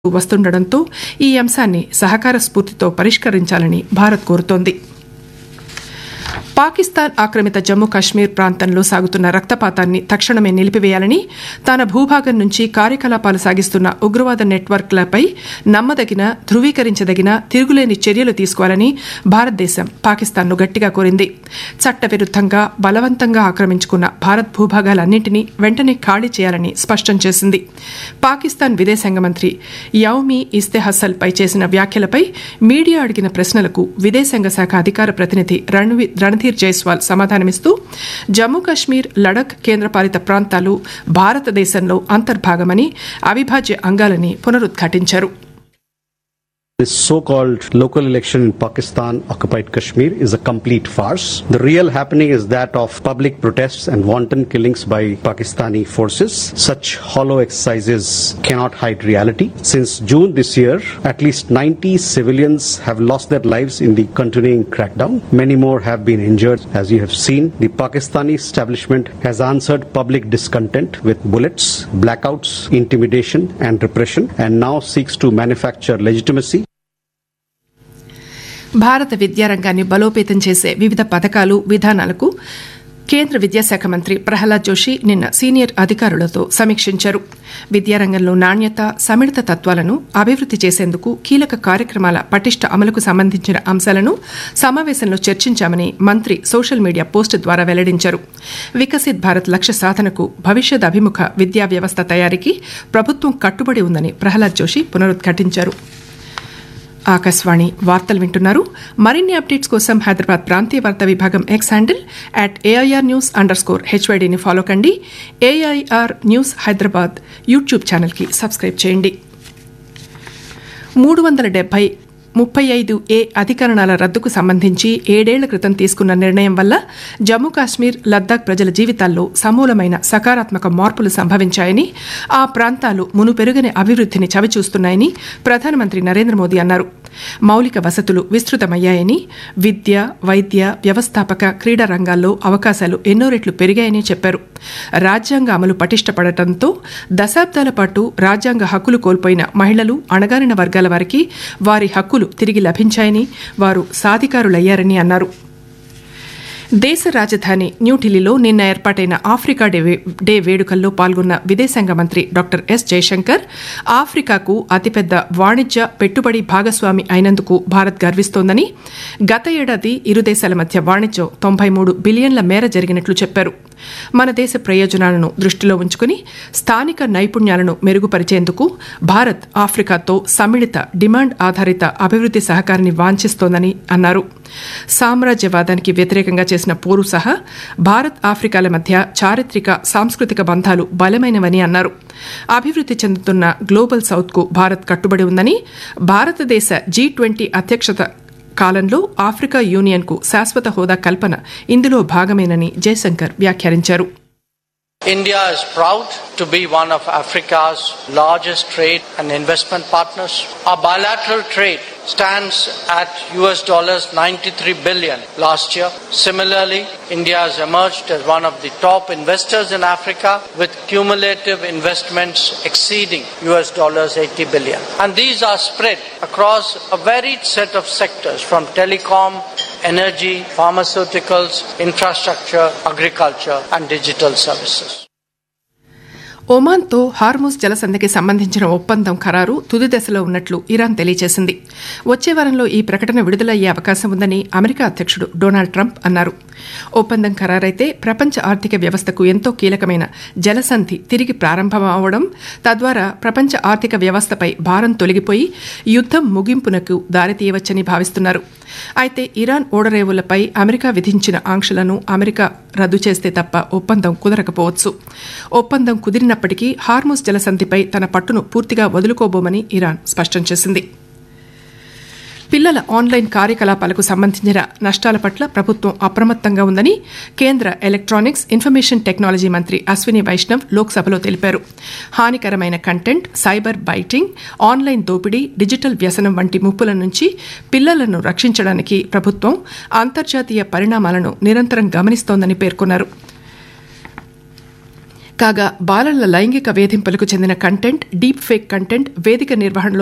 వస్తుండటంతో ఈ అంశాన్ని సహకార స్ఫూర్తితో పరిష్కరించాలని భారత్ కోరుతోంది పాకిస్తాన్ ఆక్రమిత జమ్మూ కాశ్మీర్ ప్రాంతంలో సాగుతున్న రక్తపాతాన్ని తక్షణమే నిలిపివేయాలని తన భూభాగం నుంచి కార్యకలాపాలు సాగిస్తున్న ఉగ్రవాద నెట్వర్క్లపై నమ్మదగిన ధృవీకరించదగిన తిరుగులేని చర్యలు తీసుకోవాలని భారతదేశం పాకిస్తాన్ను గట్టిగా కోరింది చట్టవిరుద్దంగా బలవంతంగా ఆక్రమించుకున్న భారత్ భూభాగాలన్నింటినీ వెంటనే ఖాళీ చేయాలని స్పష్టం చేసింది పాకిస్తాన్ విదేశాంగ మంత్రి యౌమి ఇస్తెహసల్ పై చేసిన వ్యాఖ్యలపై మీడియా అడిగిన ప్రశ్నలకు విదేశాంగ శాఖ అధికార ప్రతినిధి రణ్వి రణధీర్ జైస్వాల్ సమాధానమిస్తూ జమ్మూ కాశ్మీర్ లడక్ కేంద్రపాలిత ప్రాంతాలు భారతదేశంలో అంతర్భాగమని అవిభాజ్య అంగాలని పునరుద్ఘాటించారు This so-called local election in Pakistan occupied Kashmir is a complete farce. The real happening is that of public protests and wanton killings by Pakistani forces. Such hollow exercises cannot hide reality. Since June this year, at least 90 civilians have lost their lives in the continuing crackdown. Many more have been injured. As you have seen, the Pakistani establishment has answered public discontent with bullets, blackouts, intimidation and repression and now seeks to manufacture legitimacy భారత విద్యారంగాన్ని బలోపేతం చేసే వివిధ పథకాలు విధానాలకు కేంద్ర విద్యాశాఖ మంత్రి ప్రహ్లాద్ జోషి నిన్న సీనియర్ అధికారులతో సమీక్షించారు విద్యారంగంలో నాణ్యత సమిళిత తత్వాలను అభివృద్ది చేసేందుకు కీలక కార్యక్రమాల పటిష్ట అమలుకు సంబంధించిన అంశాలను సమావేశంలో చర్చించామని మంత్రి సోషల్ మీడియా పోస్ట్ ద్వారా వెల్లడించారు వికసిత్ భారత్ లక్ష్య సాధనకు భవిష్యత్ అభిముఖ విద్యా వ్యవస్థ తయారీకి ప్రభుత్వం కట్టుబడి ఉందని ప్రహ్లాద్ జోషి పునరుద్ఘాటించారు ఆకాశవాణి వార్తలు వింటున్నారు మరిన్ని అప్డేట్స్ కోసం హైదరాబాద్ ప్రాంతీయ వార్తా విభాగం X handle at AIR news underscore హెచ్వైడీని ఫాలో కండి ఏఐఆర్ న్యూస్ హైదరాబాద్ యూట్యూబ్ ఛానల్కి సబ్స్క్రైబ్ చేయండి మూడు వందల డెబ్బై ముప్పై ఐదు ఏ అధికరణాల రద్దుకు సంబంధించి ఏడేళ్ల క్రితం తీసుకున్న నిర్ణయం వల్ల జమ్మూ కాశ్మీర్ లద్దాఖ్ ప్రజల జీవితాల్లో సమూలమైన సకారాత్మక మార్పులు సంభవించాయని ఆ ప్రాంతాలు మునుపెరుగని అభివృద్ధిని చవిచూస్తున్నాయని ప్రధానమంత్రి నరేంద్ర మోదీ అన్నారు మౌలిక వసతులు విస్తృతమయ్యాయని విద్య వైద్య వ్యవస్థాపక క్రీడా రంగాల్లో అవకాశాలు ఎన్నో రెట్లు పెరిగాయని చెప్పారు రాజ్యాంగ అమలు పటిష్టపడటంతో దశాబ్దాల పాటు రాజ్యాంగ హక్కులు కోల్పోయిన మహిళలు అణగారిన వర్గాల వారికి వారి హక్కులు తిరిగి లభించాయని వారు సాధికారులయ్యారని అన్నారు దేశ రాజధాని న్యూఢిల్లీలో నిన్న ఏర్పాటైన ఆఫ్రికా డే డే వేడుకల్లో పాల్గొన్న విదేశాంగ మంత్రి డాక్టర్ ఎస్ జయశంకర్ ఆఫ్రికాకు అతిపెద్ద వాణిజ్య పెట్టుబడి భాగస్వామి అయినందుకు భారత్ గర్విస్తోందని గత ఏడాది ఇరు దేశాల మధ్య వాణిజ్యం తొంభై మూడు బిలియన్ల మేర జరిగినట్లు చెప్పారు మన దేశ ప్రయోజనాలను దృష్టిలో ఉంచుకుని స్థానిక నైపుణ్యాలను మెరుగుపరిచేందుకు భారత్ ఆఫ్రికాతో సమ్మిళిత డిమాండ్ ఆధారిత అభివృద్ది సహకారాన్ని వాంఛిస్తోందని అన్నారు సామ్రాజ్యవాదానికి వ్యతిరేకంగా చేసిన పోరు సహా భారత్ ఆఫ్రికాల మధ్య చారిత్రక సాంస్కృతిక బంధాలు బలమైనవని అన్నారు అభివృద్ది చెందుతున్న గ్లోబల్ సౌత్కు భారత్ కట్టుబడి ఉందని భారతదేశ జీ ట్వంటీ అధ్యక్షత కాలంలో ఆఫ్రికా యూనియన్కు శాశ్వత హోదా కల్పన ఇందులో భాగమేనని జయశంకర్ వ్యాఖ్యానించారు India is proud to be one of Africa's largest trade and investment partners. Our bilateral trade stands at US dollars 93 billion last year. Similarly, India has emerged as one of the top investors in Africa with cumulative investments exceeding US dollars 80 billion. And these are spread across a varied set of sectors from telecom, energy, pharmaceuticals, infrastructure, agriculture and digital services. ఒమాన్తో Hormuz జలసంధికి సంబంధించిన ఒప్పందం ఖరారు తుది దశలో ఉన్నట్లు Iran తెలియజేసింది వచ్చే వారంలో ఈ ప్రకటన విడుదలయ్యే అవకాశం ఉందని అమెరికా అధ్యక్షుడు డొనాల్డ్ ట్రంప్ అన్నారు ఒప్పందం ఖరారైతే ప్రపంచ ఆర్థిక వ్యవస్థకు ఎంతో కీలకమైన జలసంధి తిరిగి ప్రారంభమవడం తద్వారా ప్రపంచ ఆర్థిక వ్యవస్థపై భారం తొలగిపోయి యుద్దం ముగింపునకు దారితీయవచ్చని భావిస్తున్నారు అయితే ఇరాన్ ఓడరేవులపై అమెరికా విధించిన ఆంక్షలను అమెరికా రద్దు చేస్తే తప్ప ఒప్పందం కుదరకపోవచ్చు ఒప్పందం కుదిరినప్పటికీ హార్మోస్ జలసంధిపై తన పట్టును పూర్తిగా వదులుకోబోమని ఇరాన్ స్పష్టం చేసింది పిల్లల ఆన్లైన్ కార్యకలాపాలకు సంబంధించిన నష్టాల పట్ల ప్రభుత్వం అప్రమత్తంగా ఉందని కేంద్ర ఎలక్ట్రానిక్స్ ఇన్ఫర్మేషన్ టెక్నాలజీ మంత్రి అశ్విని వైష్ణవ్ లోక్సభలో తెలిపారు హానికరమైన కంటెంట్ సైబర్ బైటింగ్ ఆన్లైన్ దోపిడీ డిజిటల్ వ్యసనం వంటి ముప్పుల నుంచి పిల్లలను రక్షించడానికి ప్రభుత్వం అంతర్జాతీయ పరిణామాలను నిరంతరం గమనిస్తోందని పేర్కొన్నారు కాగా బాలల లైంగిక వేధింపులకు చెందిన కంటెంట్ డీప్ ఫేక్ కంటెంట్ వేదిక నిర్వహణలో